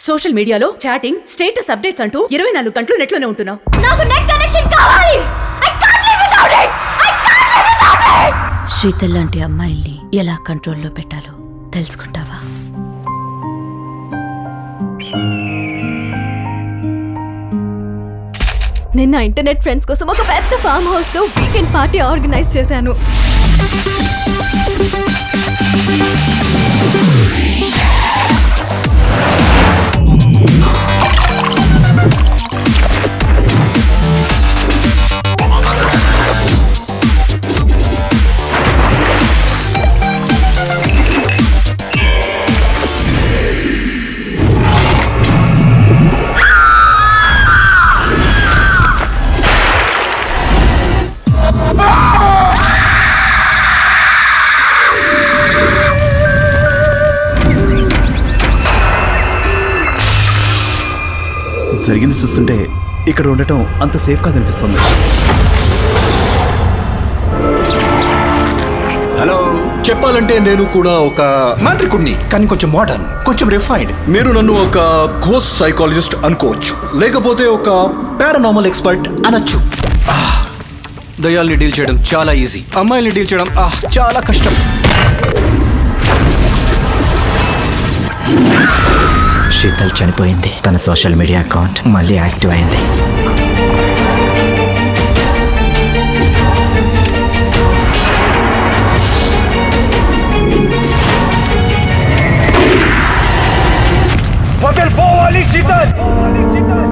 social మీడియాలో chatting status updates అంటూ ఇరవై నాలుగు గంటలు నెట్లోనే ఉంటున్నావు నాకు నెట్ కనెక్షన్ కావాలి I can't live without it I can't live without it Sheetal లాంటి అమ్మాయిల్ని ఎలా కంట్రోల్లో పెట్టాలో తెలుసుకుంటావా నేను నా ఇంటర్నెట్ ఫ్రెండ్స్ కోసం ఒక పెద్ద ఫామ్ హౌస్ తో వీకెండ్ పార్టీ ఆర్గనైజ్ చేశాను జరిగింది చూస్తుంటే ఇక్కడ ఉండటం అంత సేఫ్ కాదనిపిస్తుంది హలో చెప్పాలంటే నేను కూడా ఒక మాంత్రికుడిని కానీ కొంచెం మోడర్న్ కొంచెం రిఫైన్డ్ మీరు నన్ను ఒక కోర్స్ సైకాలజిస్ట్ అనుకోవచ్చు లేకపోతే ఒక పారానార్మల్ ఎక్స్పర్ట్ అనొచ్చు ఆహ్, దయ్యాల్ని డీల్ చేయడం చాలా ఈజీ అమ్మాయిల్ని డీల్ చేయడం ఆహ్, చాలా కష్టం శీతల్ చనిపోయింది తన సోషల్ మీడియా అకౌంట్ మళ్ళీ యాక్టివ్ అయింది వదిలిపోవాలి శీతల్